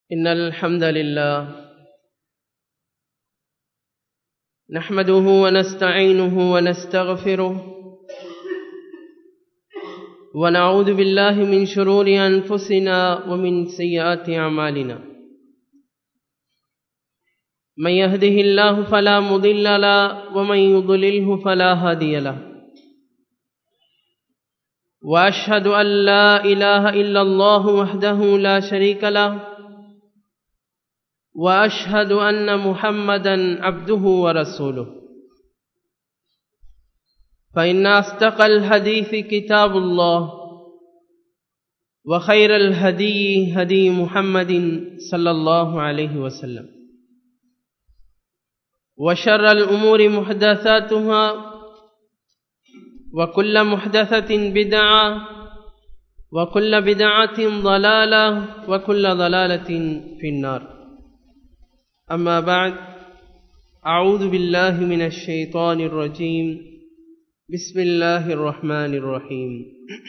إن الحمد لله نحمده ونستعينه ونستغفره ونعوذ بالله من شرور أنفسنا ومن سيئات أعمالنا من يهده الله فلا مضل له ومن يضلله فلا هادي له واشهد ان لا اله الا الله وحده لا شريك له واشهد ان محمدا عبده ورسوله فان اصدق الحديث كتاب الله وخير الهدي هدي محمد صلى الله عليه وسلم وشر الامور محدثاتها وكل محدثة بدعة وكل بدعة ضلالة وكل ضلالة في النار أما بعد أعوذ بالله من الشيطان الرجيم بسم الله الرحمن الرحيم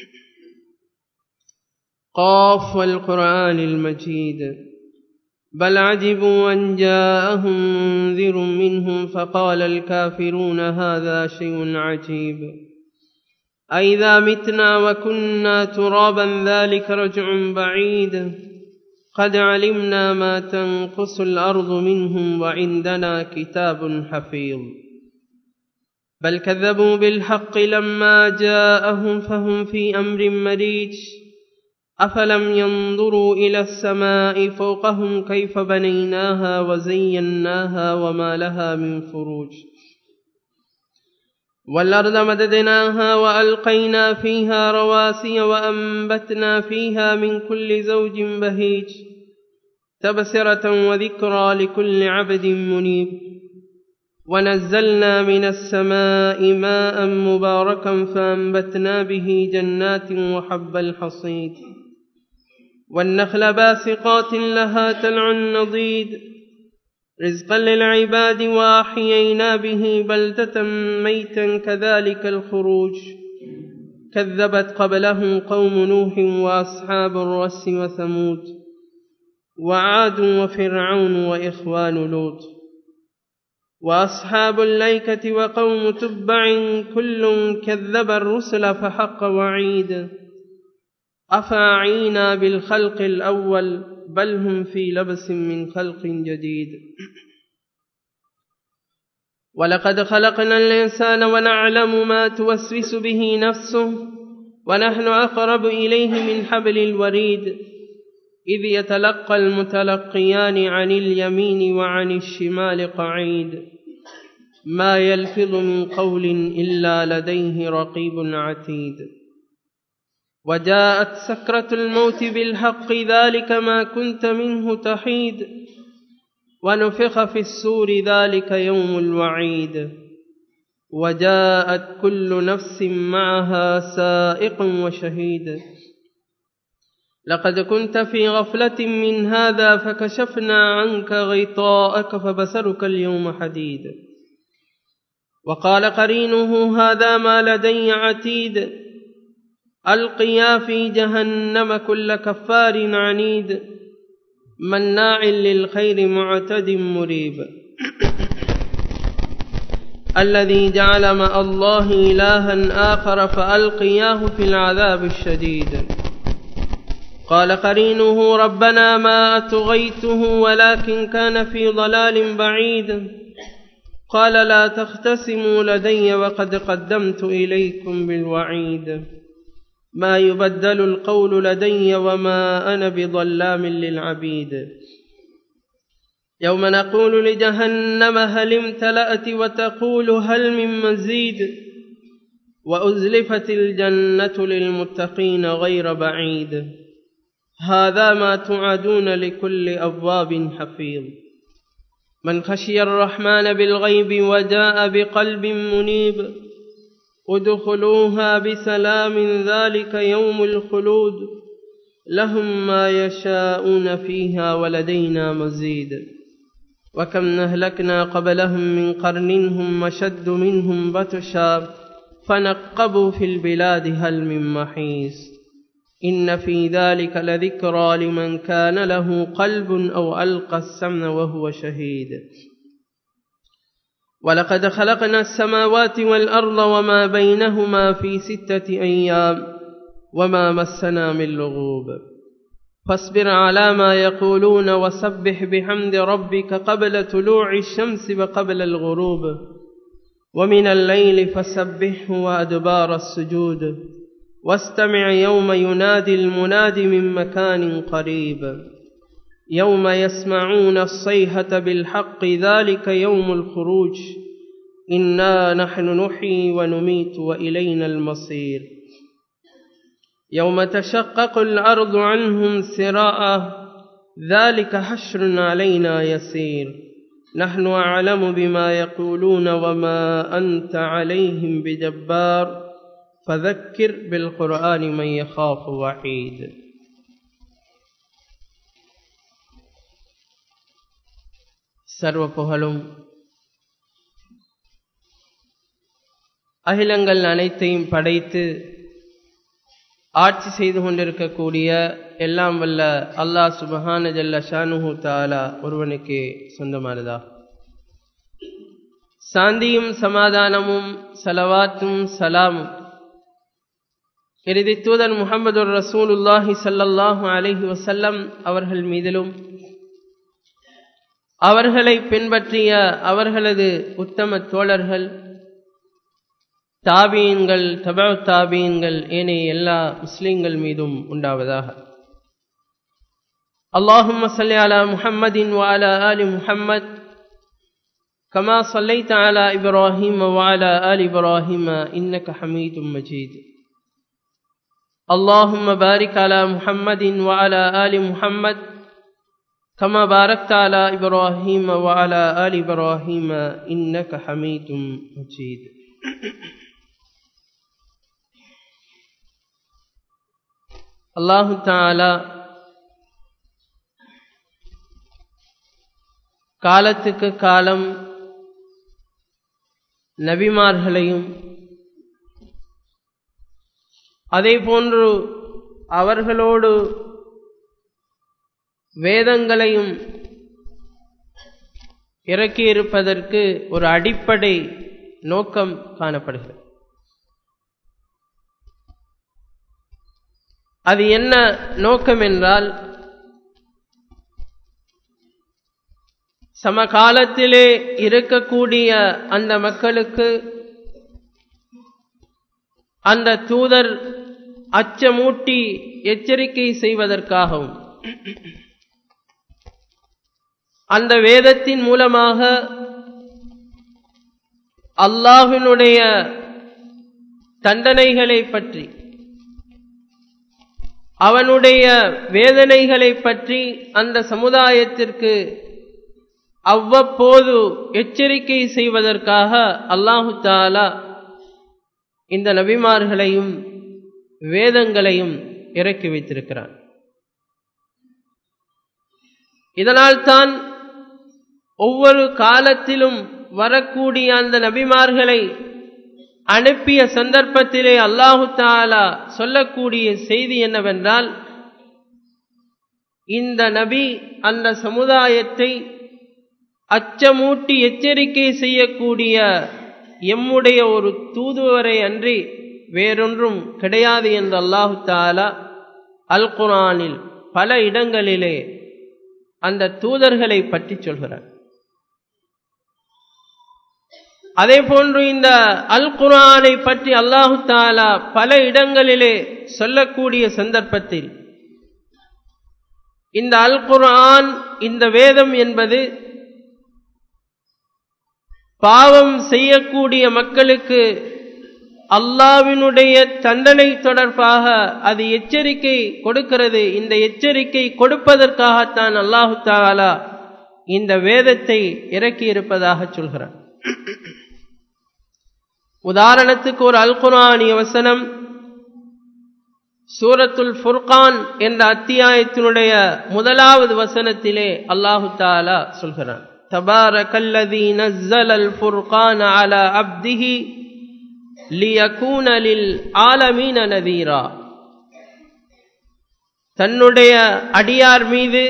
قاف والقرآن المجيد بل عجبوا أن جاءهم منذر منهم فقال الكافرون هذا شيء عجيب أئذا متنا وكنا ترابا ذلك رجع بعيد قد علمنا ما تنقص الأرض منهم وعندنا كتاب حفيظ بل كذبوا بالحق لما جاءهم فهم في أمر مريج أفلم ينظروا إلى السماء فوقهم كيف بنيناها وزيناها وما لها من فروج والأرض مددناها وألقينا فيها رواسي وأنبتنا فيها من كل زوج بهيج تبصرة وذكرى لكل عبد منيب ونزلنا من السماء ماء مباركا فأنبتنا به جنات وحب الحصيد والنخل باسقات لها تلع نضيد رزقا للعباد واحيينا به بلده ميتا كذلك الخروج كذبت قبلهم قوم نوح واصحاب الرس وثمود وعاد وفرعون واخوان لوط واصحاب الايكه وقوم تبع كل كذب الرسل فحق وعيد افاعينا بالخلق الاول بل هم في لبس من خلق جديد ولقد خلقنا الإنسان ونعلم ما توسوس به نفسه ونحن أقرب إليه من حبل الوريد إذ يتلقى المتلقيان عن اليمين وعن الشمال قعيد ما يلفظ من قول إلا لديه رقيب عتيد وجاءت سكرة الموت بالحق ذلك ما كنت منه تحيد ونفخ في السور ذلك يوم الوعيد وجاءت كل نفس معها سائق وشهيد لقد كنت في غفلة من هذا فكشفنا عنك غطاءك فبصرك اليوم حديد وقال قرينه هذا ما لدي عتيد القيا في جهنم كل كفار عنيد مناع للخير معتد مريب الذي جعل مع الله إلها آخر فألقياه في العذاب الشديد قال قرينه ربنا ما أتغيته ولكن كان في ضلال بعيد قال لا تختصموا لدي وقد قدمت إليكم بالوعيد ما يبدل القول لدي وما أنا بظلام للعبيد يوم نقول لجهنم هل امتلأت وتقول هل من مزيد وأزلفت الجنة للمتقين غير بعيد هذا ما توعدون لكل أبواب حفيظ من خشي الرحمن بالغيب وجاء بقلب منيب ادخلوها بسلام ذلك يوم الخلود لهم ما يشاءون فيها ولدينا مزيد وكم نهلكنا قبلهم من قرن هم أشد منهم بطشا فنقبوا في البلاد هل من محيص إن في ذلك لذكرى لمن كان له قلب أو ألقى السمع وهو شهيد ولقد خلقنا السماوات والأرض وما بينهما في ستة أيام وما مسنا من لغوب فاصبر على ما يقولون وسبح بحمد ربك قبل طلوع الشمس وقبل الغروب ومن الليل فسبحه وأدبار السجود واستمع يوم ينادي المناد من مكان قريب يوم يسمعون الصيحة بالحق ذلك يوم الخروج إنا نحن نحيي ونميت وإلينا المصير يوم تشقق الأرض عنهم سراء ذلك حشر علينا يسير نحن أعلم بما يقولون وما أنت عليهم بجبار فذكر بالقرآن من يخاف وعيد சர்வ புகழும் அகிலங்கள் அனைத்தையும் படைத்து ஆட்சி செய்து கொண்டிருக்கக்கூடிய எல்லாம் வல்ல அல்லாஹ் சுபஹான ஜல்ல ஷானுஹு தாலா ஒருவனுக்கு சொந்தமானதா சாந்தியும் சமாதானமும் சலவாத்தும் சலாமும் இறுதி தூதர் முகமது ரசூலுல்லாஹி சல்லல்லாஹு அலஹி வசல்லம் அவர்கள் மீதிலும் அவர்களை பின்பற்றிய அவர்களது உத்தம தோழர்கள் தாபீன்கள் தபா தாபீன்கள் ஏனைய எல்லா முஸ்லிம்கள் மீதும் உண்டாவதாக اللهم صل على محمد وعلى آل محمد كما صليت على إبراهيم وعلى آل إبراهيم إنك حميد مجيد اللهم بارك على محمد وعلى آل محمد كما باركت على إبراهيم وعلى آل إبراهيم إنك حميد مجيد அல்லாஹு தாலா காலத்துக்கு காலம் நபிமார்களையும் அதே போன்று அவர்களோடு வேதங்களையும் இறக்கியிருப்பதற்கு ஒரு அடிப்படை நோக்கம் காணப்படுகிறது அது என்ன நோக்கம் என்றால் சமகாலத்திலே இருக்கக்கூடிய அந்த மக்களுக்கு அந்த தூதர் அச்சமூட்டி எச்சரிக்கை செய்வதற்காகவும் அந்த வேதத்தின் மூலமாக அல்லாஹினுடைய தண்டனைகளை பற்றி அவனுடைய வேதனைகளை பற்றி அந்த சமுதாயத்திற்கு அவ்வப்போது எச்சரிக்கை செய்வதற்காக அல்லாஹு தாலா இந்த நபிமார்களையும் வேதங்களையும் இறக்கி வைத்திருக்கிறான் இதனால்தான் ஒவ்வொரு காலத்திலும் வரக்கூடிய அந்த நபிமார்களை அனுப்பிய சந்தர்ப்பத்திலே அல்லாஹு தாலா சொல்லக்கூடிய செய்தி என்னவென்றால் இந்த நபி அந்த சமுதாயத்தை அச்சமூட்டி எச்சரிக்கை செய்யக்கூடிய எம்முடைய ஒரு தூதுவரை அன்றி வேறொன்றும் கிடையாது என்று அல்லாஹு தாலா அல் குரானில் பல இடங்களிலே அந்த தூதர்களை பற்றி சொல்கிறார் அதே போன்று இந்த அல் குரானை பற்றி அல்லாஹு தாலா பல இடங்களிலே சொல்லக்கூடிய சந்தர்ப்பத்தில் இந்த அல் குரான் இந்த வேதம் என்பது பாவம் செய்யக்கூடிய மக்களுக்கு அல்லாவினுடைய தண்டனை தொடர்பாக அது எச்சரிக்கை கொடுக்கிறது இந்த எச்சரிக்கை கொடுப்பதற்காகத்தான் அல்லாஹு தாலா இந்த வேதத்தை இறக்கி இருப்பதாக சொல்கிறார் உதாரணத்துக்கு ஒரு அல்குரானிய வசனம் சூரத்துல் ஃபுர்கான் என்ற அத்தியாயத்தினுடைய முதலாவது வசனத்திலே அல்லாஹு தாலா சொல்கிறான் تبارك الذي نزل الفرقان على عبده ليكون للعالمين نذيرا தன்னுடைய அடியார் மீது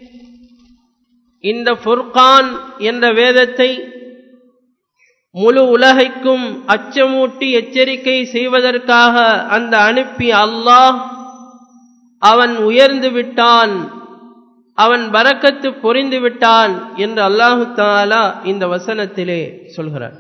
இந்த ஃபுர்கான் என்ற வேதத்தை முழு உலகைக்கும் அச்சமூட்டி எச்சரிக்கை செய்வதற்காக அந்த அனுப்பி அல்லாஹ் அவன் உயர்ந்து விட்டான் அவன் பறக்கத்து பொறிந்து விட்டான் என்று அல்லாஹு தாலா இந்த வசனத்திலே சொல்கிறார்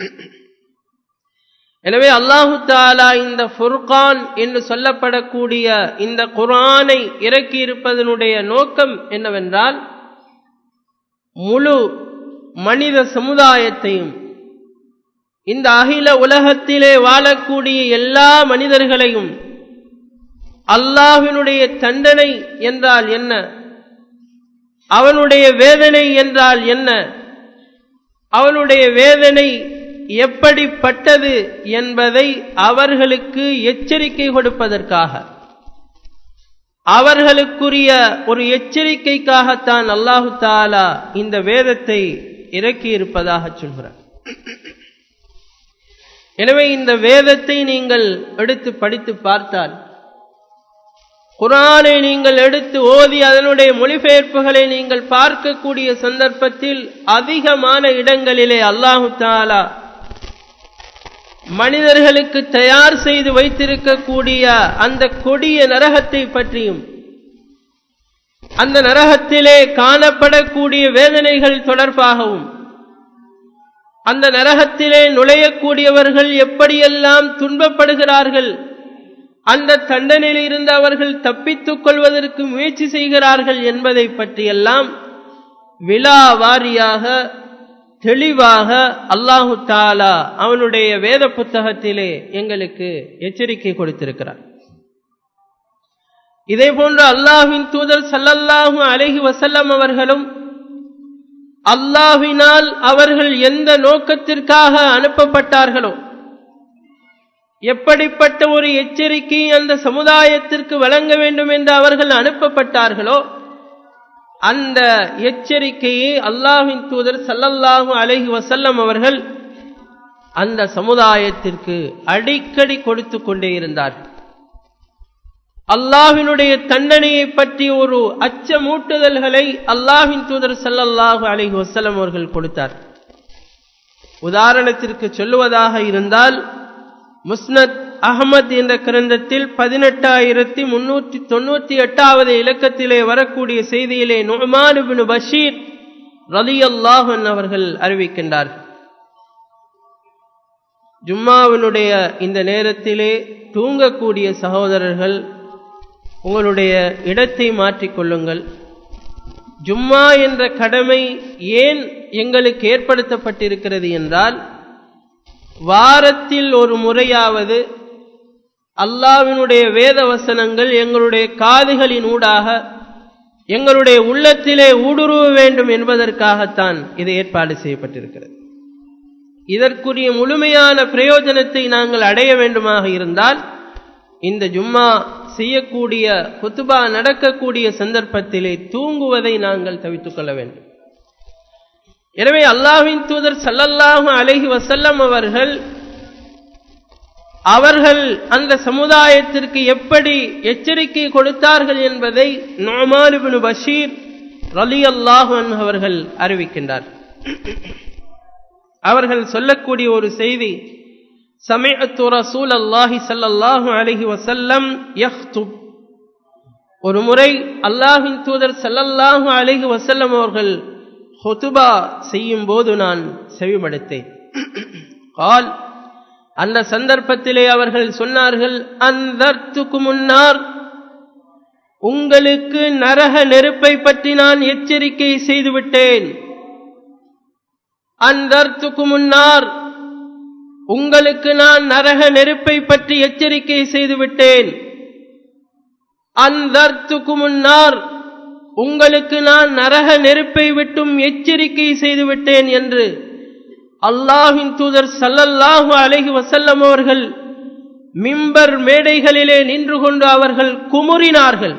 எனவே அல்லாஹு தாலா இந்த ஃபுர்கான் என்று சொல்லப்படக்கூடிய இந்த குரானை இறக்கி இருப்பதனுடைய நோக்கம் என்னவென்றால் முழு மனித சமுதாயத்தையும் இந்த அகில உலகத்திலே வாழக்கூடிய எல்லா மனிதர்களையும் அல்லாஹினுடைய தண்டனை என்றால் என்ன அவனுடைய வேதனை என்றால் என்ன அவனுடைய வேதனை எப்படிப்பட்டது என்பதை அவர்களுக்கு எச்சரிக்கை கொடுப்பதற்காக அவர்களுக்குரிய ஒரு எச்சரிக்கைக்காகத்தான் அல்லாஹு தாலா இந்த வேதத்தை இறக்கி இருப்பதாக சொல்கிறார் எனவே இந்த வேதத்தை நீங்கள் எடுத்து படித்து பார்த்தால் குரானை நீங்கள் எடுத்து ஓதி அதனுடைய மொழிபெயர்ப்புகளை நீங்கள் பார்க்கக்கூடிய சந்தர்ப்பத்தில் அதிகமான இடங்களிலே அல்லாஹு தாலா மனிதர்களுக்கு தயார் செய்து வைத்திருக்கக்கூடிய அந்த கொடிய நரகத்தை பற்றியும் அந்த நரகத்திலே காணப்படக்கூடிய வேதனைகள் தொடர்பாகவும் அந்த நரகத்திலே நுழையக்கூடியவர்கள் எப்படியெல்லாம் துன்பப்படுகிறார்கள் அந்த தண்டனையில் இருந்து அவர்கள் தப்பித்துக் கொள்வதற்கு முயற்சி செய்கிறார்கள் என்பதை பற்றியெல்லாம் விழா வாரியாக தெளிவாக அல்லாஹு தாலா அவனுடைய வேத புத்தகத்திலே எங்களுக்கு எச்சரிக்கை கொடுத்திருக்கிறார் இதே போன்று அல்லாஹின் தூதர் சல்லல்லாஹு அலஹி வசல்லம் அவர்களும் அல்லாஹினால் அவர்கள் எந்த நோக்கத்திற்காக அனுப்பப்பட்டார்களோ எப்படிப்பட்ட ஒரு எச்சரிக்கை அந்த சமுதாயத்திற்கு வழங்க வேண்டும் என்று அவர்கள் அனுப்பப்பட்டார்களோ அந்த எச்சரிக்கையை அல்லாஹின் தூதர் சல்லல்லாஹு அலஹி வசல்லம் அவர்கள் அந்த சமுதாயத்திற்கு அடிக்கடி கொடுத்து கொண்டே இருந்தார்கள் அல்லாஹினுடைய தண்டனையை பற்றி ஒரு அச்சமூட்டுதல்களை அல்லாஹின் தூதர் சல்லல்லாஹு அலஹி வசல்லம் அவர்கள் கொடுத்தார் உதாரணத்திற்கு சொல்லுவதாக இருந்தால் முஸ்னத் அகமது என்ற கிரந்தத்தில் பதினெட்டாயிரத்தி முன்னூற்றி தொண்ணூற்றி எட்டாவது இலக்கத்திலே வரக்கூடிய செய்தியிலே நுமானுபின் பஷீர் ரலி அல்லாஹன் அவர்கள் அறிவிக்கின்றார் ஜும்மாவினுடைய இந்த நேரத்திலே தூங்கக்கூடிய சகோதரர்கள் உங்களுடைய இடத்தை மாற்றிக்கொள்ளுங்கள் ஜும்மா என்ற கடமை ஏன் எங்களுக்கு ஏற்படுத்தப்பட்டிருக்கிறது என்றால் வாரத்தில் ஒரு முறையாவது அல்லாவினுடைய வேத வசனங்கள் எங்களுடைய காதுகளின் ஊடாக எங்களுடைய உள்ளத்திலே ஊடுருவ வேண்டும் என்பதற்காகத்தான் இது ஏற்பாடு செய்யப்பட்டிருக்கிறது இதற்குரிய முழுமையான பிரயோஜனத்தை நாங்கள் அடைய வேண்டுமாக இருந்தால் இந்த ஜும்மா செய்யக்கூடிய குத்துபா நடக்கக்கூடிய சந்தர்ப்பத்திலே தூங்குவதை நாங்கள் தவித்துக் கொள்ள வேண்டும் எனவே அல்லாஹின் தூதர் சல்லல்லாஹு அலஹி வசல்லம் அவர்கள் அவர்கள் அந்த சமுதாயத்திற்கு எப்படி எச்சரிக்கை கொடுத்தார்கள் என்பதை நோமானுபின் பஷீர் ரலி அல்லாஹு அவர்கள் அறிவிக்கின்றார் அவர்கள் சொல்லக்கூடிய ஒரு செய்தி சமயத்து ரசூல் அல்லாஹி சல்லாஹூ அலஹி வசல்லம் யஹ்துப் ஒரு முறை அல்லாஹின் தூதர் சல்லல்லாஹு அலஹி வசல்லம் அவர்கள் ஹொத்துபா செய்யும் போது நான் செவிமடுத்தேன் கால் அந்த சந்தர்ப்பத்திலே அவர்கள் சொன்னார்கள் அந்தர்த்துக்கு முன்னார் உங்களுக்கு நரக நெருப்பை பற்றி நான் எச்சரிக்கை செய்துவிட்டேன் அந்தர்த்துக்கு முன்னார் உங்களுக்கு நான் நரக நெருப்பை பற்றி எச்சரிக்கை செய்துவிட்டேன் அந்தர்த்துக்கு முன்னார் உங்களுக்கு நான் நரக நெருப்பை விட்டும் எச்சரிக்கை செய்துவிட்டேன் என்று அல்லாஹின் தூதர் சல்லல்லாஹு அலஹி வசல்லம் அவர்கள் மிம்பர் மேடைகளிலே நின்று கொண்டு அவர்கள் குமுறினார்கள்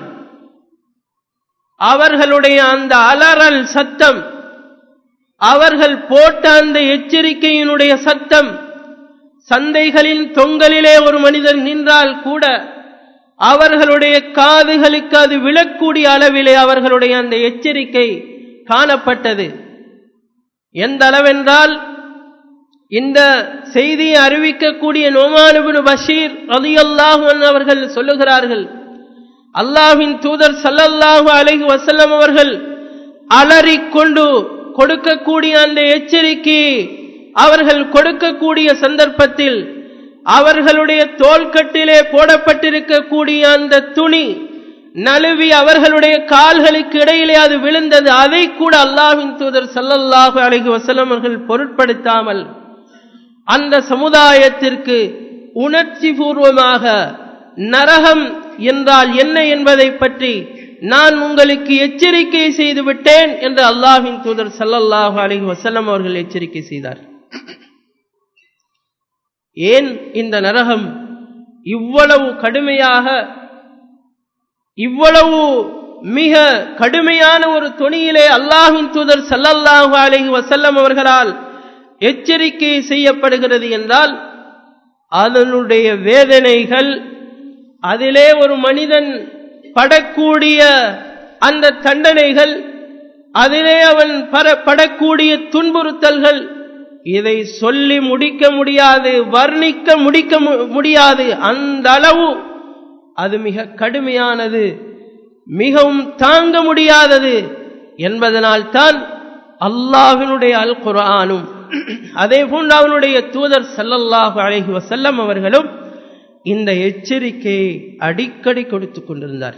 அவர்களுடைய அந்த அலறல் சத்தம் அவர்கள் போட்ட அந்த எச்சரிக்கையினுடைய சத்தம் சந்தைகளின் தொங்கலிலே ஒரு மனிதர் நின்றால் கூட அவர்களுடைய காதுகளுக்கு அது விழக்கூடிய அளவிலே அவர்களுடைய அந்த எச்சரிக்கை காணப்பட்டது எந்த அளவென்றால் இந்த செய்தியை அறிவிக்கக்கூடிய நோமானுபின் பஷீர் ரலியல்லாஹு அவர்கள் சொல்லுகிறார்கள் அல்லாஹ்வின் தூதர் சல்லல்லாஹு அலைஹி வஸல்லம் அவர்கள் அலறிக்கொண்டு கொடுக்கக்கூடிய அந்த எச்சரிக்கை அவர்கள் கொடுக்கக்கூடிய சந்தர்ப்பத்தில் அவர்களுடைய தோள்கட்டிலே போடப்பட்டிருக்கக்கூடிய அந்த துணி நழுவி அவர்களுடைய கால்களுக்கு இடையிலே அது விழுந்தது அதை கூட அல்லாஹ்வின் தூதர் சல்லல்லாஹு அலைஹி வஸல்லம் அவர்கள் பொருட்படுத்தாமல் அந்த சமுதாயத்திற்கு உணர்ச்சி பூர்வமாக நரகம் என்றால் என்ன என்பதை பற்றி நான் உங்களுக்கு எச்சரிக்கை செய்து விட்டேன் என்று அல்லாஹின் தூதர் சல்லல்லாஹு அலைஹி வஸல்லம் அவர்கள் எச்சரிக்கை செய்தார் ஏன் இந்த நரகம் இவ்வளவு கடுமையாக இவ்வளவு மிக கடுமையான ஒரு துணியிலே அல்லாஹின் தூதர் சல்லல்லாஹு அலைஹி வஸல்லம் அவர்களால் எச்சரிக்கை செய்யப்படுகிறது என்றால் அதனுடைய வேதனைகள் அதிலே ஒரு மனிதன் படக்கூடிய அந்த தண்டனைகள் அதிலே அவன் படக்கூடிய துன்புறுத்தல்கள் இதை சொல்லி முடிக்க முடியாது வர்ணிக்க முடிக்க முடியாது அந்த அளவு அது மிக கடுமையானது மிகவும் தாங்க முடியாதது என்பதனால் தான் அல்லாஹினுடைய அல் குரானும் அதே போன்று அவனுடைய தூதர் சல்லல்லாஹு அலைஹி வசல்லம் அவர்களும் இந்த எச்சரிக்கையை அடிக்கடி கொடுத்துக் கொண்டிருந்தார்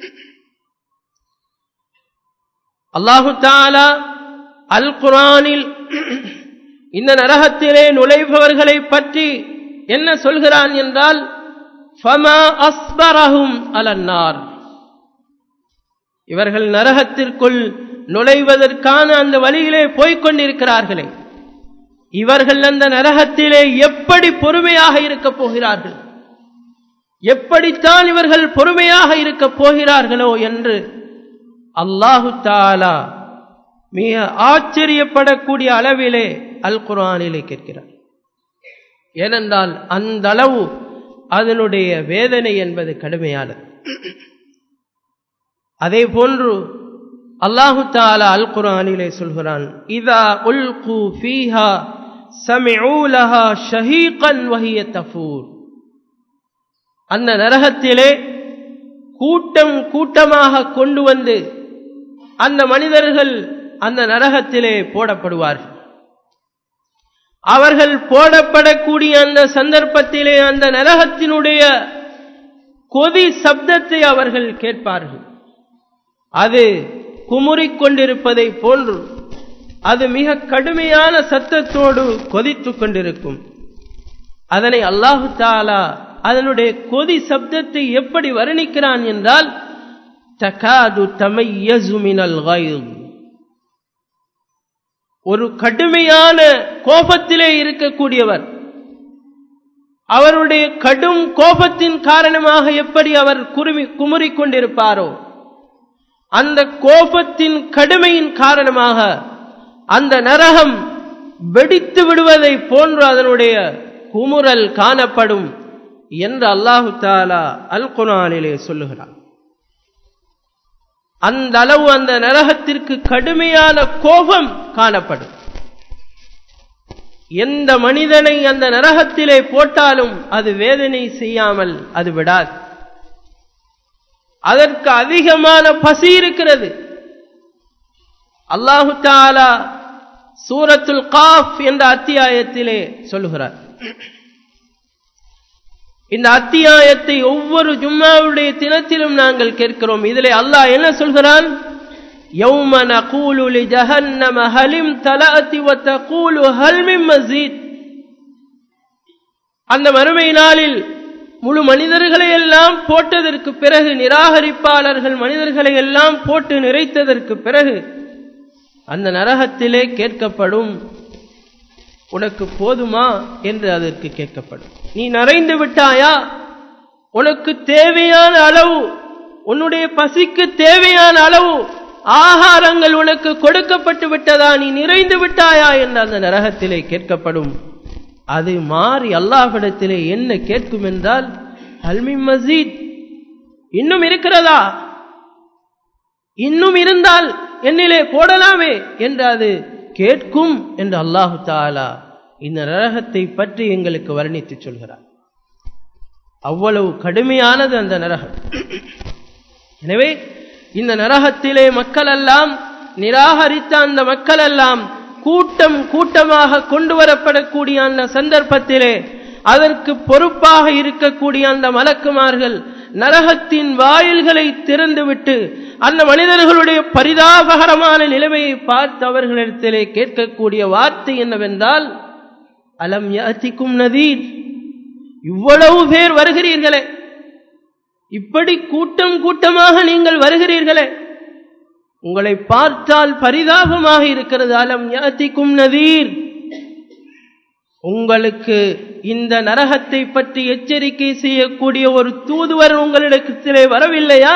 அல்லாஹு தாலா அல் குரானில் இந்த நரகத்திலே நுழைபவர்களை பற்றி என்ன சொல்கிறான் என்றால் ஃபமா அஸ்பரஹும் அலன்னார் இவர்கள் நரகத்திற்குள் நுழைவதற்கான அந்த வழியிலே போய்க் கொண்டிருக்கிறார்களே இவர்கள் அந்த நரகத்திலே எப்படி பொறுமையாக இருக்கப் போகிறார்கள் எப்படித்தான் இவர்கள் பொறுமையாக இருக்கப் போகிறார்களோ என்று அல்லாஹு தாலா மிக ஆச்சரியப்படக்கூடிய அளவிலே அல் குரானிலே கேட்கிறார் ஏனென்றால் அந்த அளவு அதனுடைய வேதனை என்பது கடுமையானது அதே போன்று அல்லாஹு தாலா அல் குரானிலே சொல்கிறான் இதா உல்கு ஃபீஹா சமிஊலஹா ஷஹீகன் வஹிய தஃபூர் அந்த நரகத்திலே கூட்டம் கூட்டமாக கொண்டு வந்து அந்த மனிதர்கள் அந்த நரகத்திலே போடப்படுவார்கள் அவர்கள் போடப்படக்கூடிய அந்த சந்தர்ப்பத்திலே அந்த நரகத்தினுடைய கொதி சப்தத்தை அவர்கள் கேட்பார்கள் அது குமுறிக் கொண்டிருப்பதை போன்று அது மிக கடுமையான சத்தத்தோடு கொதித்துக் கொண்டிருக்கும் அதனை அல்லாஹு தாலா அதனுடைய கொதி சப்தத்தை எப்படி வர்ணிக்கிறான் என்றால் தகாது தமையசு மினல் ஒரு கடுமையான கோபத்திலே இருக்கக்கூடியவர் அவருடைய கடும் கோபத்தின் காரணமாக எப்படி அவர் குருமி குமுறிக் கொண்டிருப்பாரோ அந்த கோபத்தின் கடுமையின் காரணமாக அந்த நரகம் வெடித்து விடுவதை போன்று அதனுடைய குமுறல் காணப்படும் என்று அல்லாஹு தாலா அல் குரானிலே சொல்லுகிறார் அந்த அளவு அந்த நரகத்திற்கு கடுமையான கோபம் காணப்படும் எந்த மனிதனை அந்த நரகத்திலே போட்டாலும் அது வேதனை செய்யாமல் அது விடாது அதற்கு அதிகமான பசி இருக்கிறது அல்லாஹு தாலா சூரத்துல் காஃப் என்ற அத்தியாயத்திலே சொல்லுகிறார் இந்த அத்தியாயத்தை ஒவ்வொரு ஜும்மாவுடைய தினத்திலும் நாங்கள் கேட்கிறோம் இதிலே அல்லாஹ் என்ன சொல்கிறான் يوم نقول لجهنم هل امتلأت وتقول هل من مزيد அந்த மறுமை நாளில் முழு மனிதர்களை எல்லாம் போட்டதற்கு பிறகு நிராகரிப்பாளர்கள் மனிதர்களை எல்லாம் போட்டு நிறைத்ததற்கு பிறகு அந்த நரகத்திலே கேட்கப்படும் உனக்கு போதுமா என்று அதற்கு கேட்கப்படும் நீ நிறைந்து விட்டாயா உனக்கு தேவையான அளவு உன்னுடைய பசிக்கு தேவையான அளவு ஆகாரங்கள் உனக்கு கொடுக்கப்பட்டு விட்டதா நீ நிறைந்து விட்டாயா என்று அந்த நரகத்திலே கேட்கப்படும் அது மாறி அல்லாஹிடத்திலே என்ன கேட்கும் என்றால் அல்மி மசீத் இன்னும் இருக்கிறதா இன்னும் இருந்தால் என்னிலே போடலாமே என்று அது கேட்கும் என்று அல்லாஹு தாலா இந்த நரகத்தை பற்றி எங்களுக்கு வர்ணித்து சொல்கிறார் அவ்வளவு கடுமையானது அந்த நரகம் எனவே இந்த நரகத்திலே மக்கள் எல்லாம் நிராகரித்த அந்த மக்கள் எல்லாம் கூட்டம் கூட்டமாக கொண்டு வரப்படக்கூடிய அந்த சந்தர்ப்பத்திலே அதற்கு பொறுப்பாக இருக்கக்கூடிய அந்த மலக்குமார்கள் நரகத்தின் வாயில்களை திறந்துவிட்டு அந்த மனிதர்களுடைய பரிதாபகரமான நிலைமையை பார்த்து அவர்களிடத்திலே கேட்கக்கூடிய வார்த்தை என்னவென்றால் அலம் யாத்திக்கும் நதீர் இவ்வளவு பேர் வருகிறீர்களே இப்படி கூட்டம் கூட்டமாக நீங்கள் வருகிறீர்களே உங்களை பார்த்தால் பரிதாபமாக இருக்கிறது அலம் யாத்திக்கும் நதீர் உங்களுக்கு இந்த நரகத்தை பற்றி எச்சரிக்கை செய்யக்கூடிய ஒரு தூதுவர் உங்களிடத்திலே வரவில்லையா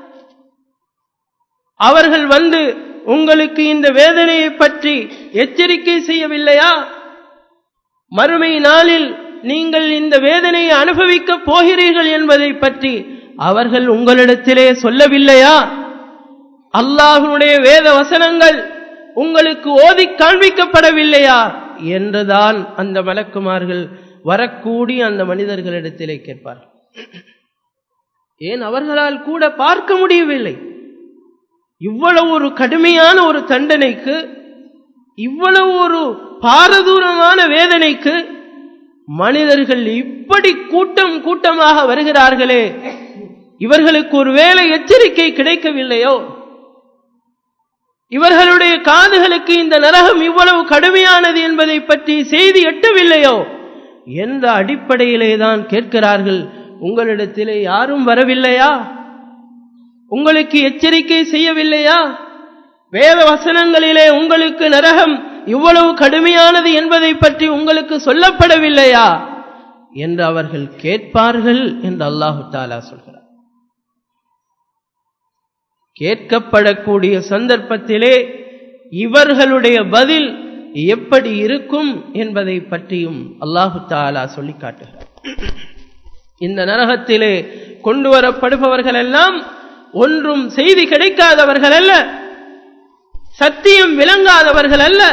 அவர்கள் வந்து உங்களுக்கு இந்த வேதனையை பற்றி எச்சரிக்கை செய்யவில்லையா மறுமை நாளில் நீங்கள் இந்த வேதனையை அனுபவிக்கப் போகிறீர்கள் என்பதை பற்றி அவர்கள் உங்களிடத்திலே சொல்லவில்லையா அல்லாஹனுடைய வேத வசனங்கள் உங்களுக்கு ஓதி காண்பிக்கப்படவில்லையா என்றுதான் அந்த மலக்குமார்கள் வரக்கூடிய அந்த மனிதர்களிடத்திலே கேட்பார்கள் ஏன் அவர்களால் கூட பார்க்க முடியவில்லை இவ்வளவு ஒரு கடுமையான ஒரு தண்டனைக்கு இவ்வளவு ஒரு பாரதூரமான வேதனைக்கு மனிதர்கள் இப்படி கூட்டம் கூட்டமாக வருகிறார்களே இவர்களுக்கு ஒரு வேலை எச்சரிக்கை கிடைக்கவில்லையோ இவர்களுடைய காதுகளுக்கு இந்த நரகம் இவ்வளவு கடுமையானது என்பதை பற்றி செய்தி எட்டவில்லையோ என்ற அடிப்படையிலே தான் கேட்கிறார்கள் உங்களிடத்திலே யாரும் வரவில்லையா உங்களுக்கு எச்சரிக்கை செய்யவில்லையா வேத வசனங்களிலே உங்களுக்கு நரகம் இவ்வளவு கடுமையானது என்பதை பற்றி உங்களுக்கு சொல்லப்படவில்லையா என்று அவர்கள் கேட்பார்கள் என்று அல்லாஹு தாலா சொல்கிறார் கேட்கப்படக்கூடிய சந்தர்ப்பத்திலே இவர்களுடைய பதில் எப்படி இருக்கும் என்பதை பற்றியும் அல்லாஹு தாலா சொல்லி காட்டுகிறார் இந்த நரகத்திலே கொண்டு வரப்படுபவர்கள் எல்லாம் ஒன்றும் செய்தி கிடைக்காதவர்கள் அல்ல சத்தியம் விளங்காதவர்கள் அல்ல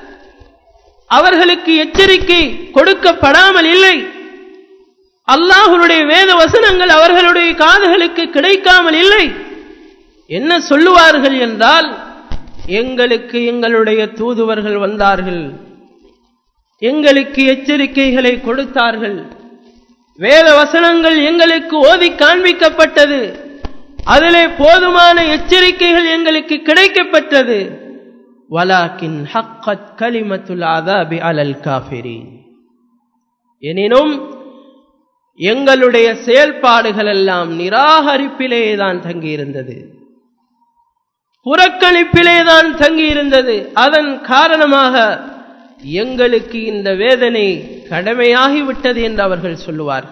அவர்களுக்கு எச்சரிக்கை கொடுக்கப்படாமல் இல்லை அல்லாஹுடைய வேத வசனங்கள் அவர்களுடைய காதுகளுக்கு கிடைக்காமல் இல்லை என்ன சொல்லுவார்கள் என்றால் எங்களுக்கு எங்களுடைய தூதுவர்கள் வந்தார்கள் எங்களுக்கு எச்சரிக்கைகளை கொடுத்தார்கள் வேத வசனங்கள் எங்களுக்கு ஓதி காண்பிக்கப்பட்டது அதிலே போதுமான எச்சரிக்கைகள் எங்களுக்கு கிடைக்கப்பட்டது வலாக்கின் ஹக்கத் கலிமத்துல் ஆதாபி அலல் காஃபிரீன் எனினும் எங்களுடைய செயல்பாடுகள் எல்லாம் நிராகரிப்பிலே தான் தங்கியிருந்தது புறக்கணிப்பிலே தான் தங்கியிருந்தது அதன் காரணமாக எங்களுக்கு இந்த வேதனை கடமையாகிவிட்டது என்று அவர்கள் சொல்லுவார்கள்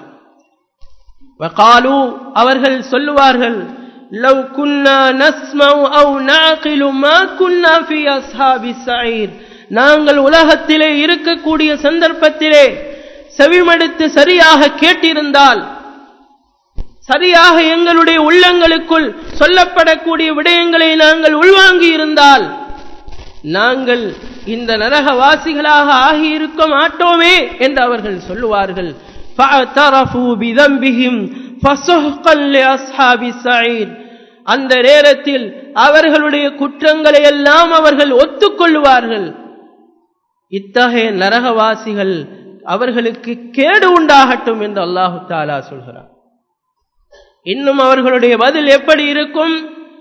வகாலு அவர்கள் சொல்லுவார்கள் لو كنا نسمع أو نعقل ما كنا في أصحاب السعير நாங்கள் உலகத்திலே இருக்கக்கூடிய சந்தர்ப்பத்திலே செவிமடுத்து சரியாக கேட்டிருந்தால் சரியாக எங்களுடைய உள்ளங்களுக்குள் சொல்லப்படக்கூடிய விடயங்களை நாங்கள் உள்வாங்கி இருந்தால் நாங்கள் இந்த நரகவாசிகளாக ஆகியிருக்க மாட்டோமே என்று அவர்கள் சொல்லுவார்கள் فَاعْتَرَفُوا بِذَنبِهِمْ فَسُحْقًا لِأَصْحَابِ السَّعِيرِ அந்த நேரத்தில் அவர்களுடைய குற்றங்களை எல்லாம் அவர்கள் ஒத்துக்கொள்வார்கள் இத்தகைய நரகவாசிகள் அவர்களுக்கு கேடு உண்டாகட்டும் என்று அல்லாஹு தாலா சொல்கிறார் இன்னும் அவர்களுடைய பதில் எப்படி இருக்கும்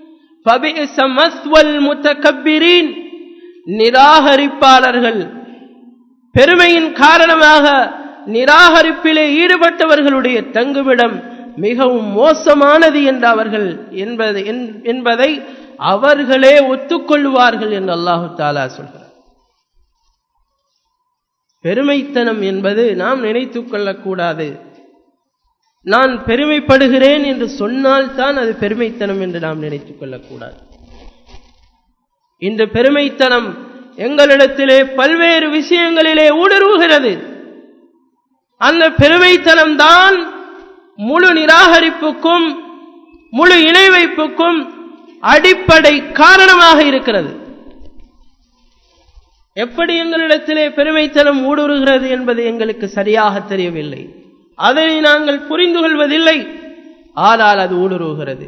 முத்தகப்பிரீன் நிராகரிப்பாளர்கள் பெருமையின் காரணமாக நிராகரிப்பிலே ஈடுபட்டவர்களுடைய தங்குமிடம் மிகவும் மோசமானது என்று அவர்கள் என்பது என்பதை அவர்களே ஒத்துக்கொள்வார்கள் என்று அல்லாஹு தாலா சொல்கிறார் பெருமைத்தனம் என்பது நாம் நினைத்துக் கொள்ளக்கூடாது நான் பெருமைப்படுகிறேன் என்று சொன்னால்தான் அது பெருமைத்தனம் என்று நாம் நினைத்துக் கொள்ளக்கூடாது இந்த பெருமைத்தனம் எங்களிடத்திலே பல்வேறு விஷயங்களிலே ஊடுருவுகிறது அந்த பெருமைத்தனம் தான் முழு நிராகரிப்புக்கும் முழு இணை வைப்புக்கும் அடிப்படை காரணமாக இருக்கிறது எப்படி எங்களிடத்திலே பெருமைத்தனம் ஊடுருகிறது என்பது எங்களுக்கு சரியாக தெரியவில்லை அதனை நாங்கள் புரிந்து கொள்வதில்லை ஆனால் அது ஊடுருவுகிறது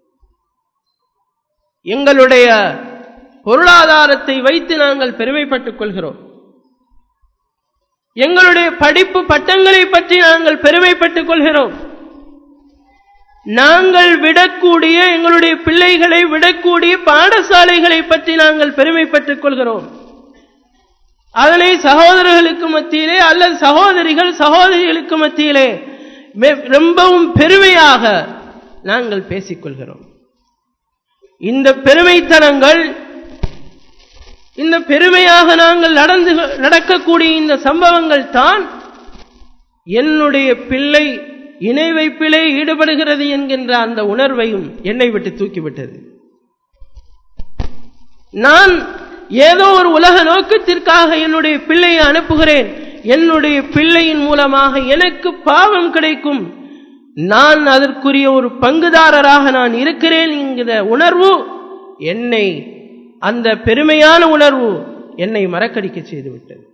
எங்களுடைய பொருளாதாரத்தை வைத்து நாங்கள் பெருமைப்பட்டுக் கொள்கிறோம் எங்களுடைய படிப்பு பட்டங்களை பற்றி நாங்கள் பெருமைப்பட்டுக் கொள்கிறோம் நாங்கள் விடக்கூடிய எங்களுடைய பிள்ளைகளை விடக்கூடிய பாடசாலைகளை பற்றி நாங்கள் பெருமைப்பட்டுக் கொள்கிறோம் அதனை சகோதரர்களுக்கு மத்தியிலே அல்லது சகோதரிகள் சகோதரிகளுக்கு மத்தியிலே ரொம்பவும் பெருமையாக நாங்கள் பேசிக்கொள்கிறோம் இந்த பெருமைத்தனங்கள் இந்த பெருமையாக நாங்கள் நடந்து நடக்கக்கூடிய இந்த சம்பவங்கள் தான் என்னுடைய பிள்ளை இணை வைப்பிலே ஈடுபடுகிறது என்கின்ற அந்த உணர்வையும் என்னை விட்டு தூக்கிவிட்டது நான் ஏதோ ஒரு உலக நோக்கத்திற்காக என்னுடைய பிள்ளையை அனுப்புகிறேன் என்னுடைய பிள்ளையின் மூலமாக எனக்கு பாவம் கிடைக்கும் நான் அதற்குரிய ஒரு பங்குதாரராக நான் இருக்கிறேன் என்கிற உணர்வு என்னை அந்த பெருமையான உணர்வு என்னை மறக்கடிக்க செய்துவிட்டது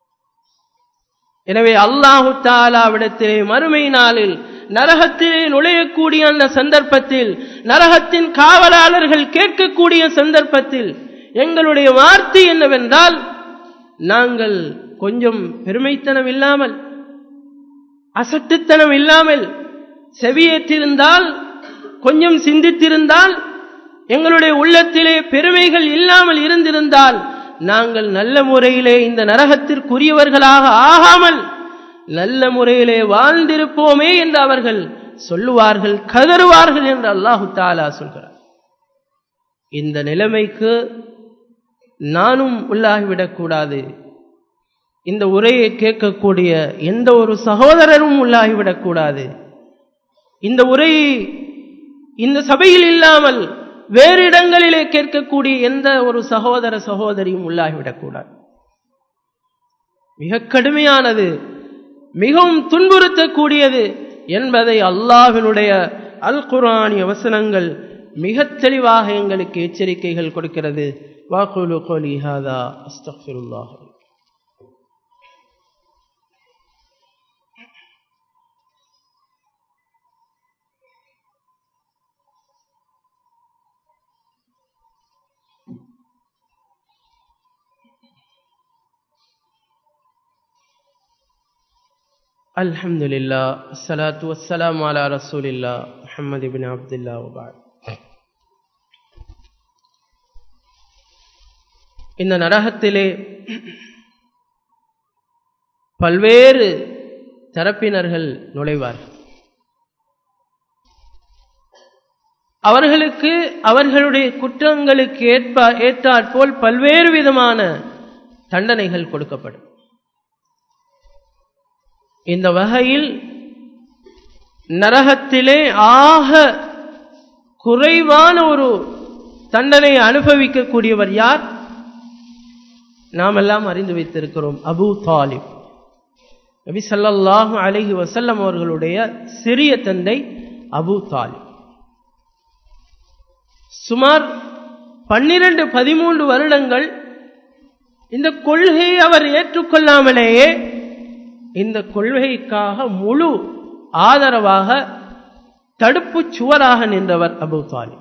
எனவே அல்லாஹு தாலாவிடத்திலே மறுமை நாளில் நரகத்திலே நுழையக்கூடிய அந்த சந்தர்ப்பத்தில் நரகத்தின் காவலாளர்கள் கேட்கக்கூடிய சந்தர்ப்பத்தில் எங்களுடைய வார்த்தை என்னவென்றால் நாங்கள் கொஞ்சம் பெருமைத்தனம் இல்லாமல் அசட்டுத்தனம் இல்லாமல் செவியேற்றிருந்தால் கொஞ்சம் சிந்தித்திருந்தால் எங்களுடைய உள்ளத்திலே பெருமைகள் இல்லாமல் இருந்திருந்தால் நாங்கள் நல்ல முறையிலே இந்த நரகத்திற்குரியவர்களாக ஆகாமல் நல்ல முறையிலே வாழ்ந்திருப்போமே என்று அவர்கள் சொல்லுவார்கள் கதறுவார்கள் என்று அல்லாஹு தாலா சொல்கிறார் இந்த நிலைமைக்கு நானும் உள்ளாகிவிடக்கூடாது இந்த உரையை கேட்கக்கூடிய எந்த ஒரு சகோதரரும் உள்ளாகிவிடக்கூடாது இந்த உரையை இந்த சபையில் இல்லாமல் வேறு இடங்களிலே கேட்கக்கூடிய எந்த ஒரு சகோதர சகோதரியும் உள்ளாகிவிடக்கூடாது மிக கடுமையானது மிகவும் துன்புறுத்தக்கூடியது என்பதை அல்லாஹினுடைய அல் குரானிய வசனங்கள் மிக தெளிவாக எங்களுக்கு எச்சரிக்கைகள் கொடுக்கிறது வாக்குலு கோலி ஹாதா அஸ்தஃபிருல்லாஹ் الحمد لله الصلاة والسلام على رسول الله محمد بن عبد الله وبعد இந்த நரகத்திலே பல்வேறு தரப்பினர்கள் நுழைவார்கள் அவர்களுக்கு அவர்களுடைய குற்றங்களுக்கு ஏற்ப ஏற்றாற்போல் பல்வேறு விதமான தண்டனைகள் கொடுக்கப்படும் இந்த வகையில் நரகத்திலே ஆக குறைவான ஒரு தண்டனை அனுபவிக்கக்கூடியவர் யார் நாம் எல்லாம் அறிந்து வைத்திருக்கிறோம் அபு தாலிப் நபி சல்லாஹு அலஹி வசல்லம் அவர்களுடைய சிறிய தந்தை அபு தாலிப் சுமார் பன்னிரண்டு பதிமூன்று வருடங்கள் இந்த கொள்கையை அவர் ஏற்றுக்கொள்ளாமலேயே இந்த கொள்கைக்காக முழு ஆதரவாக தடுப்பு சுவராக நின்றவர் அபு தாலிப்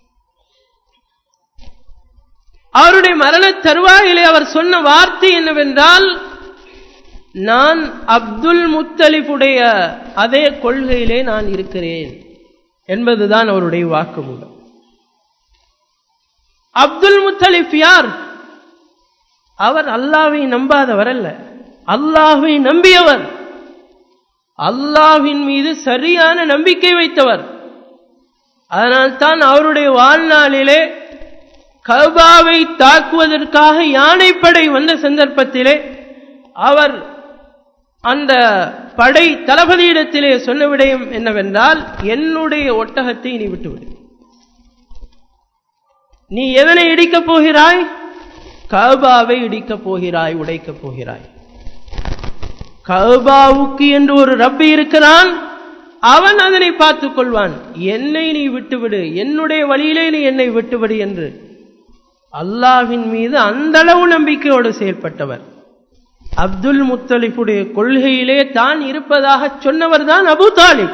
அவருடைய மரண தருவாயிலே அவர் சொன்ன வார்த்தை என்னவென்றால் நான் அப்துல் முத்தலிஃபுடைய அதே கொள்கையிலே நான் இருக்கிறேன் என்பதுதான் அவருடைய வாக்குமூலம் அப்துல் முத்தலிஃப் யார் அவர் அல்லாவை நம்பாதவர் அல்ல அல்லாஹை நம்பியவர் அல்லாஹின் மீது சரியான நம்பிக்கை வைத்தவர் அதனால் தான் அவருடைய வாழ்நாளிலே கபாவை தாக்குவதற்காக யானைப்படை வந்த சந்தர்ப்பத்திலே அவர் அந்த படை தளபதியிடத்திலே சொன்ன விடயம் என்னவென்றால் என்னுடைய ஒட்டகத்தை நீ விட்டுவிடு நீ எதனை இடிக்கப் போகிறாய் கபாவை இடிக்கப் போகிறாய் உடைக்கப் போகிறாய் கபாவுக்கு என்று ஒரு ரப்பி இருக்கிறான் அவன் அதனை பார்த்துக் கொள்வான் என்னை நீ விட்டுவிடு என்னுடைய வழியிலே நீ என்னை விட்டுவிடு என்று அல்லாஹ்வின் மீது அந்த அளவு நம்பிக்கையோடு செயல்பட்டவர் அப்துல் முத்தலிஃபுடைய கொள்கையிலே தான் இருப்பதாக சொன்னவர் தான் அபு தாலிப்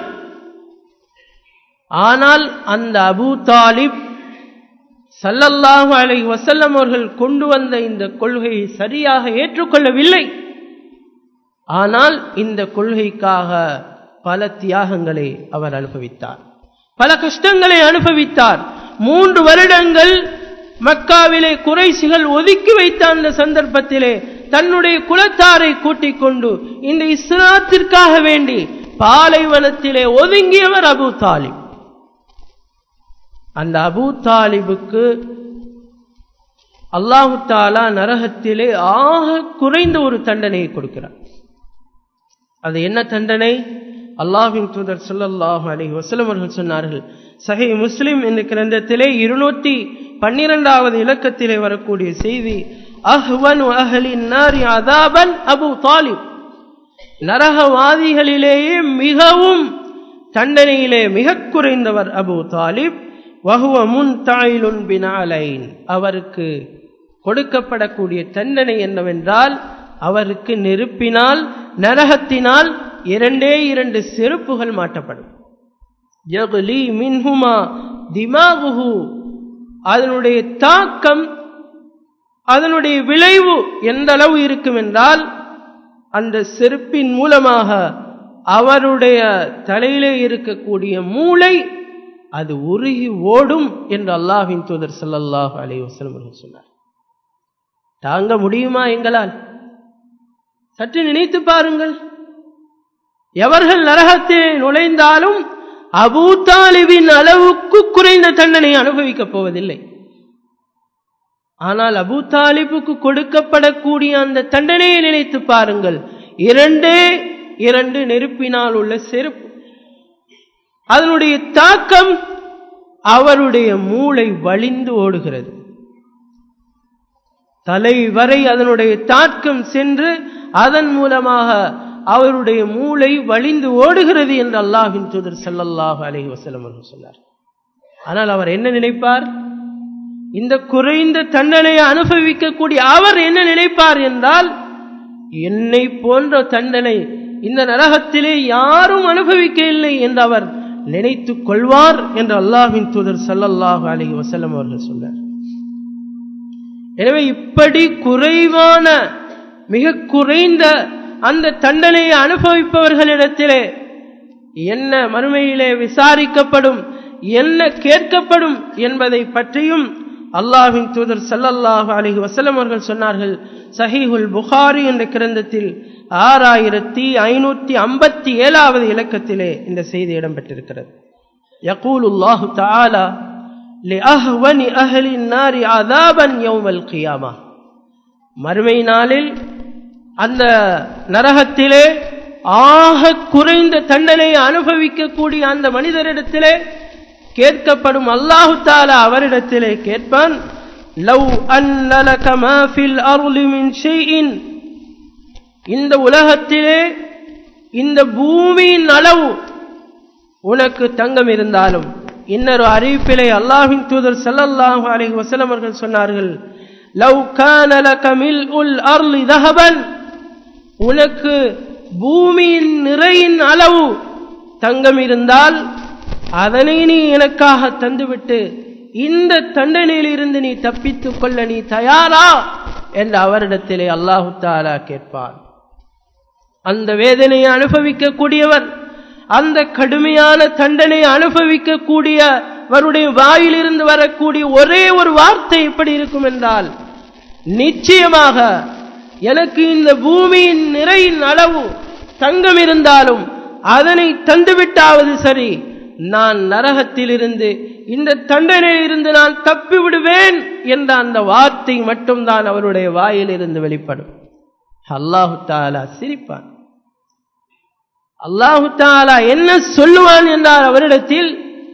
ஆனால் அந்த அபு தாலிப் சல்லல்லாஹு அலை வசல்லம் அவர்கள் கொண்டு வந்த இந்த கொள்கையை சரியாக ஏற்றுக்கொள்ளவில்லை ஆனால் இந்த கொள்கைக்காக பல தியாகங்களை அவர் அனுபவித்தார் பல கஷ்டங்களை அனுபவித்தார் மூன்று வருடங்கள் மக்காவிலே குறைசிகள் ஒதுக்கி வைத்த அந்த சந்தர்ப்பத்திலே தன்னுடைய குலத்தாரை கூட்டிக் கொண்டு இந்த இஸ்லாத்திற்காக வேண்டி பாலைவனத்திலே ஒதுங்கியவர் அபு தாலிப் அந்த அபு தாலிபுக்கு அல்லாஹு தாலா நரகத்திலே ஆக குறைந்த ஒரு தண்டனையை கொடுக்கிறார் அது என்ன தண்டனை அல்லாஹின் தூதர் சொல்லல்லாஹு அலி வசலம் அவர்கள் சொன்னார்கள் சஹி முஸ்லிம் என்ற கிரந்தத்திலே இருநூற்றி பன்னிரெண்டாவது இலக்கத்திலே வரக்கூடிய செய்தி அஹ்வன் அஹலின் நாரி அதாபன் அபு தாலிப் நரகவாதிகளிலேயே மிகவும் தண்டனையிலே மிக குறைந்தவர் அபு தாலிப் வகுவ முன் தாயிலுன் பினாலைன் அவருக்கு கொடுக்கப்படக்கூடிய தண்டனை என்னவென்றால் அவருக்கு நெருப்பினால் நரகத்தினால் இரண்டே இரண்டு செருப்புகள் மாட்டப்படும் யகுலி மின்ஹுமா திமாகுஹு அதனுடைய தாக்கம் அதனுடைய விளைவு எந்த அளவு இருக்கும் என்றால் அந்த செருப்பின் மூலமாக அவருடைய தலையிலே இருக்கக்கூடிய மூளை அது உருகி ஓடும் என்று அல்லாஹின் தூதர் சல்லல்லாஹு அலி வசலம் அவர்கள் சொன்னார் தாங்க முடியுமா எங்களால் சற்று நினைத்து பாருங்கள் எவர்கள் நரகத்தில் நுழைந்தாலும் அபூ தாலிபின் அளவுக்கு குறைந்த தண்டனை அனுபவிக்கப் போவதில்லை ஆனால் அபூ தாலிபுக்கு கொடுக்கப்படக்கூடிய அந்த தண்டனையை நினைத்து பாருங்கள் இரண்டே இரண்டு நெருப்பினால் உள்ள செருப்பு அதனுடைய தாக்கம் அவருடைய மூளை வழிந்து ஓடுகிறது தலை வரை அதனுடைய தாக்கம் சென்று அதன் மூலமாக அவருடைய மூளை வழிந்து ஓடுகிறது என்று அல்லாஹின் தூதர் சல்லல்லாஹு அலஹி வசலம் அவர்கள் சொன்னார் ஆனால் அவர் என்ன நினைப்பார் இந்த குறைந்த தண்டனையை அனுபவிக்கக்கூடிய அவர் என்ன நினைப்பார் என்றால் என்னை போன்ற தண்டனை இந்த நரகத்திலே யாரும் அனுபவிக்க இல்லை என்று அவர் நினைத்துக் கொள்வார் என்று அல்லாஹின் தூதர் சல்லல்லாஹு அலஹி வசல்லம் அவர்கள் சொன்னார் எனவே இப்படி குறைவான மிக குறைந்த அந்த தண்டனையை அனுபவிப்பவர்களிடத்திலே என்ன மறுமையிலே விசாரிக்கப்படும் என்ன கேட்கப்படும் என்பதை பற்றியும் அல்லாஹின் தூதர் சல்லல்லாஹு அலஹி வசலம் அவர்கள் சொன்னார்கள் சஹீஹுல் புகாரி என்ற கிரந்தத்தில் ஆறாயிரத்தி ஐநூத்தி ஐம்பத்தி ஏழாவது இலக்கத்திலே இந்த செய்தி இடம்பெற்றிருக்கிறது யகூலுல்லாஹு தாலா لأهون أهل النار عذابا يوم القيامة மறுமை நாளில் அந்த நரகத்திலே ஆக குறைந்த தண்டனையை அனுபவிக்கக்கூடிய அந்த மனிதரிடத்திலே கேட்கப்படும் அல்லாஹு தாலா அவரிடத்திலே கேட்பான் லவ் அன்னலக மாஃபில் அருளி மின் ஷைஇன் இந்த உலகத்திலே இந்த பூமியின் அளவு உனக்கு தங்கம் இருந்தாலும் இன்னொரு அறிவிப்பிலே அல்லாஹின் தூதர் ஸல்லல்லாஹு அலைஹி வஸல்லம் அவர்கள் சொன்னார்கள் லவ் கான லக மில்உல் அர்லி தஹபன் உனக்கு பூமியின் நிறையின் அளவு தங்கம் இருந்தால் அதனை நீ எனக்காக தந்துவிட்டு இந்த தண்டனையில் இருந்து நீ தப்பித்துக் கொள்ள நீ தயாரா என்று அவரிடத்திலே அல்லாஹு தாலா கேட்பான் அந்த வேதனையை அனுபவிக்கக்கூடியவர் அந்த கடுமையான தண்டனை அனுபவிக்கக்கூடியவருடைய வாயிலிருந்து வரக்கூடிய ஒரே ஒரு வார்த்தை எப்படி இருக்கும் என்றால் நிச்சயமாக எனக்கு இந்த பூமியின் நிறையின் அளவு தங்கம் இருந்தாலும் அதனை தந்துவிட்டாவது சரி நான் நரகத்திலிருந்து இந்த தண்டனையிலிருந்து நான் தப்பி விடுவேன் என்ற அந்த வார்த்தை மட்டும்தான் அவருடைய வாயிலிருந்து வெளிப்படும் அல்லாஹு தாலா சிரிப்பான் அல்லாஹு தாலா என்ன சொல்லுவான் என்றால் அவரிடத்தில்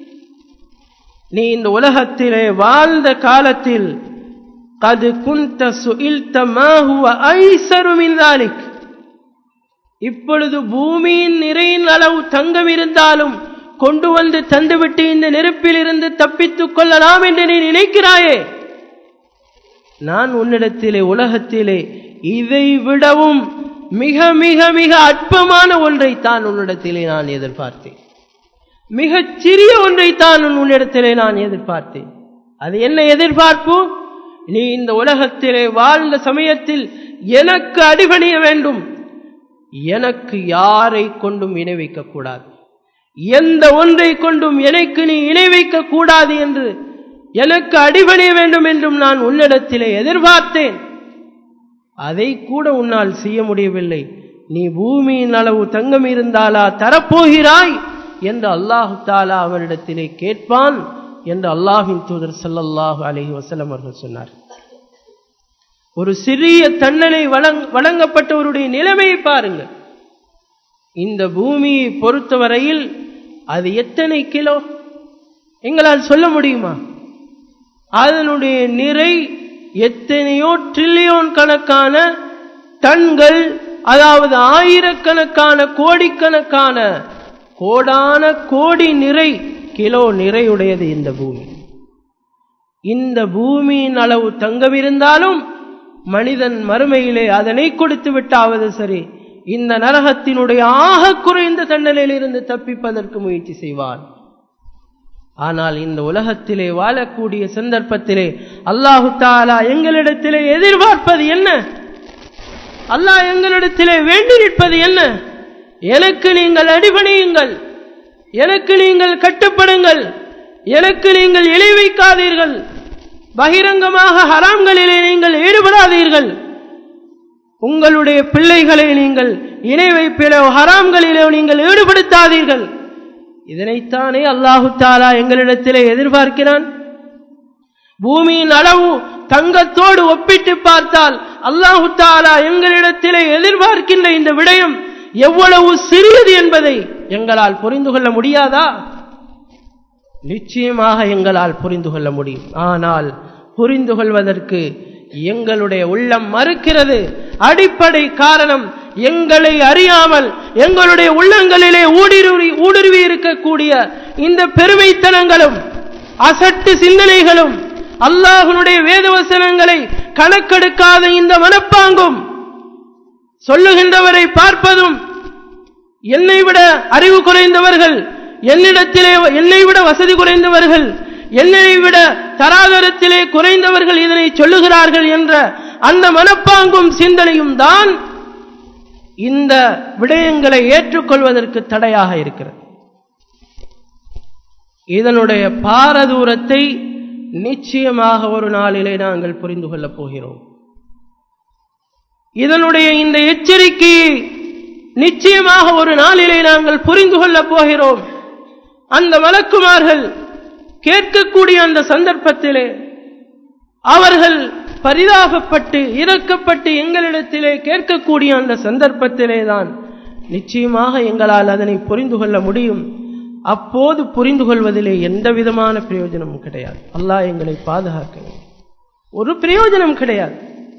நீ இந்த உலகத்திலே வாழ்ந்த காலத்தில் கது குந்த சுயில்த மாஹுவ ஐசரு மின் தாலிக் இப்பொழுது பூமியின் நிறையின் அளவு தங்கம் இருந்தாலும் கொண்டு வந்து தந்துவிட்டு இந்த நெருப்பில் இருந்து தப்பித்துக் கொள்ளலாம் என்று நீ நினைக்கிறாயே நான் உன்னிடத்திலே உலகத்திலே இதை விடவும் மிக மிக மிக அற்பமான ஒன்றை தான் உன்னிடத்திலே நான் எதிர்பார்த்தேன் மிகச் சிறிய ஒன்றை தான் உன்னிடத்திலே நான் எதிர்பார்த்தேன் அது என்ன எதிர்பார்ப்பு நீ இந்த உலகத்திலே வாழ்ந்த சமயத்தில் எனக்கு அடிபணிய வேண்டும் எனக்கு யாரை கொண்டும் இணை வைக்கக் கூடாது எந்த ஒன்றை கொண்டும் எனக்கு நீ இணை வைக்கக் கூடாது என்று எனக்கு அடிபணிய வேண்டும் என்றும் நான் உன்னிடத்திலே எதிர்பார்த்தேன் அதை கூட உன்னால் செய்ய முடியவில்லை நீ பூமியின் அளவு தங்கம் இருந்தாலா தரப்போகிறாய் என்று அல்லாஹு தாலா அவனிடத்திலே கேட்பான் என்று அல்லாஹின் தூதர் சல்லல்லாஹு அலஹி வசலம் அவர்கள் சொன்னார் ஒரு சிறிய தன்னலை வழங்கப்பட்டவருடைய நிலைமையை பாருங்கள் இந்த பூமியை பொறுத்தவரையில் அது எத்தனை கிலோ எங்களால் சொல்ல முடியுமா அதனுடைய நிறை எத்தனையோ ட்ரில்லியோன் கணக்கான டன்கள் அதாவது ஆயிரக்கணக்கான கோடிக்கணக்கான கோடான கோடி நிறை கிலோ நிறையுடையது இந்த பூமி இந்த பூமியின் அளவு தங்கம் இருந்தாலும் மனிதன் மறுமையிலே அதனை கொடுத்து விட்டாவது சரி இந்த நரகத்தினுடைய ஆக குறைந்த தண்டனையில் இருந்து தப்பிப்பதற்கு முயற்சி செய்வான் ஆனால் இந்த உலகத்திலே வாழக்கூடிய சந்தர்ப்பத்திலே அல்லாஹு தாலா எங்களிடத்திலே எதிர்பார்ப்பது என்ன அல்லாஹ் எங்களிடத்திலே வேண்டி நிற்பது என்ன எனக்கு நீங்கள் அடிபணியுங்கள் எனக்கு நீங்கள் கட்டுப்படுங்கள் எனக்கு நீங்கள் இலை வைக்காதீர்கள் பகிரங்கமாக ஹராம்களிலே நீங்கள் ஈடுபடாதீர்கள் உங்களுடைய பிள்ளைகளை நீங்கள் இணை வைப்பிலோ ஹராம்களிலோ நீங்கள் ஈடுபடுத்தாதீர்கள் இதனைத்தானே அல்லாஹு தாலா எங்களிடத்திலே எதிர்பார்க்கிறான் பூமியின் அளவு தங்கத்தோடு ஒப்பிட்டு பார்த்தால் அல்லாஹு தாலா எங்களிடத்திலே எதிர்பார்க்கின்ற இந்த விடயம் எவ்வளவு சிறியது என்பதை எங்களால் புரிந்து கொள்ள முடியாதா நிச்சயமாக எங்களால் புரிந்து கொள்ள முடியும் ஆனால் புரிந்து கொள்வதற்கு எங்களுடைய உள்ளம் மறுக்கிறது அடிப்படை காரணம் எங்களை அறியாமல் எங்களுடைய உள்ளங்களிலே ஊடுருவி ஊடுருவி இருக்கக்கூடிய இந்த பெருமைத்தனங்களும் அசட்டு சிந்தனைகளும் அல்லாஹனுடைய வேதவசனங்களை கணக்கெடுக்காத இந்த மனப்பாங்கும் சொல்லுகின்றவரை பார்ப்பதும் என்னை விட அறிவு குறைந்தவர்கள் என்னிடத்திலே என்னை விட வசதி குறைந்தவர்கள் என்னை விட தராதரத்திலே குறைந்தவர்கள் இதனை சொல்லுகிறார்கள் என்ற அந்த மனப்பாங்கும் சிந்தனையும் தான் இந்த விடயங்களை ஏற்றுக்கொள்வதற்கு தடையாக இருக்கிறது இதனுடைய பாரதூரத்தை நிச்சயமாக ஒரு நாளிலே நாங்கள் புரிந்து கொள்ளப் போகிறோம் இதனுடைய இந்த எச்சரிக்கையை நிச்சயமாக ஒரு நாளிலே நாங்கள் புரிந்து கொள்ளப் போகிறோம் அந்த மலக்குமார்கள் கேட்கக்கூடிய அந்த சந்தர்ப்பத்திலே அவர்கள் பரிதாபப்பட்டு இறக்கப்பட்டு எங்களிடத்திலே கேட்கக்கூடிய அந்த சந்தர்ப்பத்திலே தான் நிச்சயமாக எங்களால் அதனை புரிந்து கொள்ள முடியும் அப்போது புரிந்து கொள்வதிலே எந்த விதமான பிரயோஜனமும் கிடையாது அல்லாஹ் எங்களை பாதுகாக்க ஒரு பிரயோஜனம் கிடையாது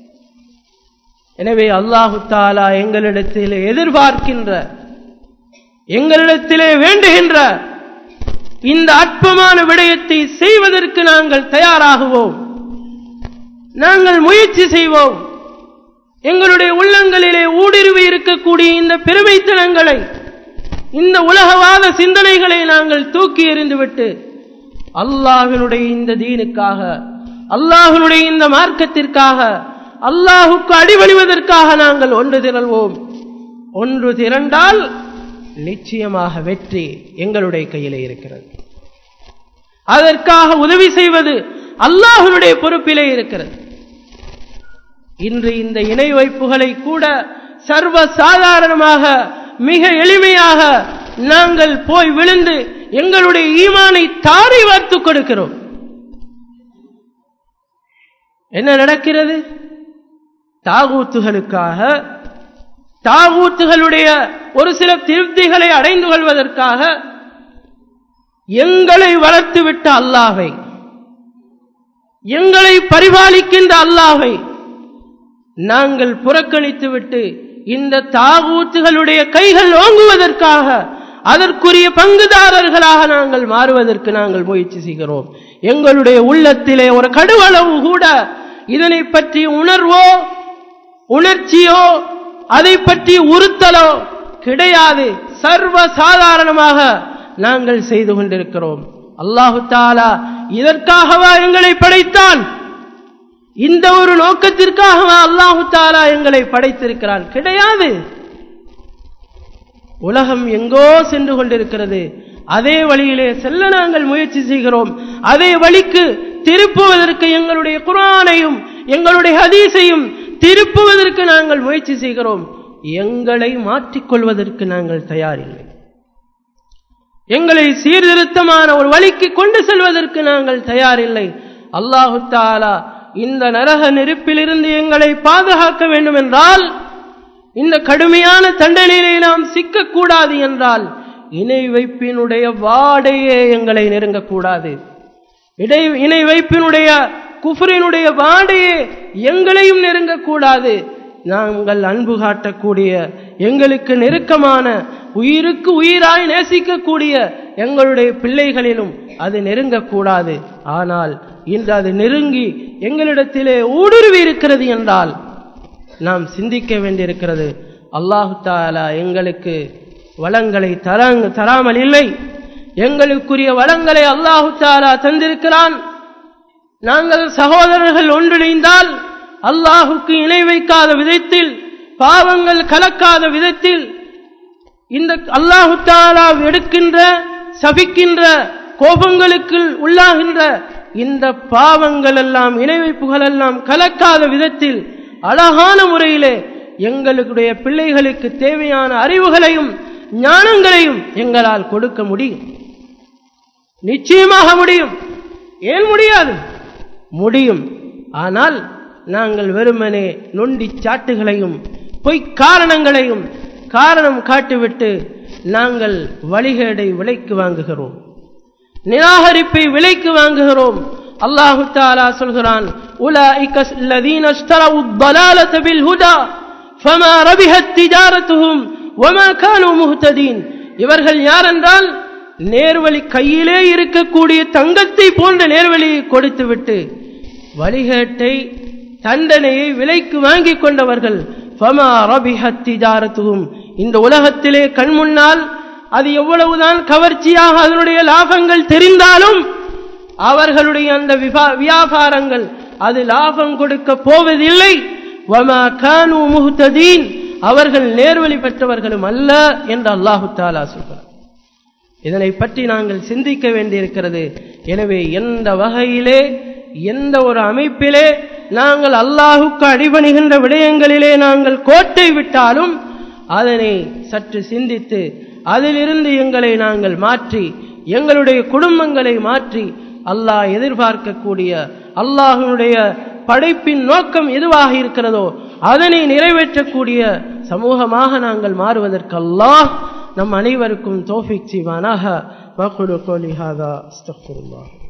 எனவே அல்லாஹு தாலா எங்களிடத்திலே எதிர்பார்க்கின்ற எங்களிடத்திலே வேண்டுகின்ற இந்த அற்பமான விடயத்தை செய்வதற்கு நாங்கள் தயாராகுவோம் நாங்கள் முயற்சி செய்வோம் எங்களுடைய உள்ளங்களிலே ஊடுருவி இருக்கக்கூடிய இந்த பெருமைத்தனங்களை இந்த உலகவாத சிந்தனைகளை நாங்கள் தூக்கி எறிந்துவிட்டு அல்லாஹினுடைய இந்த தீனுக்காக அல்லாஹினுடைய இந்த மார்க்கத்திற்காக அல்லாஹுக்கு அடிபணிவதற்காக நாங்கள் ஒன்று திரள்வோம் ஒன்று திரண்டால் நிச்சயமாக வெற்றி எங்களுடைய கையிலே இருக்கிறது அதற்காக உதவி செய்வது அல்லாஹனுடைய பொறுப்பிலே இருக்கிறது இன்று இந்த இணை வைப்புகளை கூட சர்வ சாதாரணமாக மிக எளிமையாக நாங்கள் போய் விழுந்து எங்களுடைய ஈமானை தாரை வார்த்து கொடுக்கிறோம் என்ன நடக்கிறது தாகூத்துகளுக்காக தாகூத்துகளுடைய ஒரு சில திருப்திகளை அடைந்து கொள்வதற்காக எங்களை வளர்த்துவிட்ட அல்லாவை எங்களை பரிபாலிக்கின்ற அல்லாவை நாங்கள் புறக்கணித்துவிட்டு இந்த தாகூத்துகளுடைய கைகள் ஓங்குவதற்காக அதற்குரிய பங்குதாரர்களாக நாங்கள் மாறுவதற்கு நாங்கள் முயற்சி செய்கிறோம் எங்களுடைய உள்ளத்திலே ஒரு கடுவளவு கூட இதனை பற்றி உணர்வோ உணர்ச்சியோ அதை பற்றி உறுத்தலோ கிடையாது சர்வ சாதாரணமாக நாங்கள் செய்து கொண்டிருக்கிறோம் அல்லாஹு தாலா இதற்காகவா எங்களை படைத்தான் இந்த ஒரு நோக்கத்திற்காகவா அல்லாஹு தாலா எங்களை படைத்திருக்கிறான் கிடையாது உலகம் எங்கோ சென்று கொண்டிருக்கிறது அதே வழியிலே செல்ல நாங்கள் முயற்சி செய்கிறோம் அதே வழிக்கு திருப்புவதற்கு எங்களுடைய குரானையும் எங்களுடைய ஹதீஸையும் திருப்புவதற்கு நாங்கள் முயற்சி செய்கிறோம் எங்களை மாற்றிக்கொள்வதற்கு நாங்கள் தயாரில்லை எங்களை சீர்திருத்தமான ஒரு வழிக்கு கொண்டு செல்வதற்கு நாங்கள் தயாரில்லை அல்லாஹு தாலா இந்த நரக நெருப்பிலிருந்து எங்களை பாதுகாக்க வேண்டும் என்றால் இந்த கடுமையான தண்டனையிலே நாம் சிக்கக்கூடாது என்றால் இணை வைப்பினுடைய வாடையே எங்களை நெருங்கக்கூடாது இடை இணை வைப்பினுடைய குஃபரினுடைய வாடையே எங்களையும் நெருங்கக்கூடாது நாங்கள் அன்பு காட்டக்கூடிய எங்களுக்கு நெருக்கமான உயிருக்கு உயிராய் நேசிக்கக்கூடிய எங்களுடைய பிள்ளைகளிலும் அது நெருங்கக்கூடாது ஆனால் இன்று அது நெருங்கி எங்களிடத்திலே ஊடுருவி இருக்கிறது என்றால் நாம் சிந்திக்க வேண்டியிருக்கிறது அல்லாஹு தாலா எங்களுக்கு வளங்களை தராங்க தராமல் இல்லை எங்களுக்குரிய வளங்களை அல்லாஹு தாலா தந்திருக்கிறான் நாங்கள் சகோதரர்கள் ஒன்றிணைந்தால் அல்லாஹுக்கு இணை வைக்காத விதத்தில் பாவங்கள் கலக்காத விதத்தில் இந்த அல்லாஹு தாலா எடுக்கின்ற சபிக்கின்ற கோபங்களுக்கு உள்ளாகின்ற இந்த பாவங்கள் எல்லாம் இணை வைப்புகள் எல்லாம் கலக்காத விதத்தில் அழகான முறையிலே எங்களுடைய பிள்ளைகளுக்கு தேவையான அறிவுகளையும் ஞானங்களையும் எங்களால் கொடுக்க முடியும் நிச்சயமாக முடியும் ஏன் முடியாது முடியும் ஆனால் நாங்கள் வெறுமனே நொண்டி சாட்டுகளையும் பொய் காரணங்களையும் காரணம் காட்டிவிட்டு நாங்கள் வழிகேடை விலைக்கு வாங்குகிறோம் நிராகரிப்பை விலைக்கு வாங்குகிறோம் அல்லாஹு தாலா சொல்கிறான் أولئك الذين اشتروا الضلالة بالهدى فما ربحت تجارتهم وما كانوا مهتدين இவர்கள் யார் என்றால் நேர்வழி கையிலே இருக்கக்கூடிய தங்கத்தை போன்ற நேர்வழியை கொடுத்துவிட்டு வழிகேட்டை தண்டனையை விலைக்கு வாங்கிக் கொண்டவர்கள் ஃபமா ரபிஹத் திஜாரத்துகும் இந்த உலகத்திலே கண் முன்னால் அது எவ்வளவுதான் கவர்ச்சியாக அதனுடைய லாபங்கள் தெரிந்தாலும் அவர்களுடைய அந்த வியாபாரங்கள் அது லாபம் கொடுக்க போவதில்லை வமா கானு முஹ்ததீன் அவர்கள் நேர்வழி பெற்றவர்களும் அல்ல என்று அல்லாஹு தாலா சொல்கிறார் இதனை பற்றி நாங்கள் சிந்திக்க வேண்டியிருக்கிறது எனவே எந்த வகையிலே எந்த ஒரு அமைப்பிலே நாங்கள் அல்லாஹுக்கு அடிபணிகின்ற விடயங்களிலே நாங்கள் கோட்டை விட்டாலும் அதனை சற்று சிந்தித்து அதிலிருந்து எங்களை நாங்கள் மாற்றி எங்களுடைய குடும்பங்களை மாற்றி அல்லாஹ் எதிர்பார்க்கக்கூடிய அல்லாஹனுடைய படைப்பின் நோக்கம் எதுவாக இருக்கிறதோ அதனை நிறைவேற்றக்கூடிய சமூகமாக நாங்கள் மாறுவதற்கு அல்லாஹ் நம் அனைவருக்கும் தோஃபிக் செய்வானாக வகுடு கோலி ஹாதா அஸ்தக்ஃபிருல்லாஹ்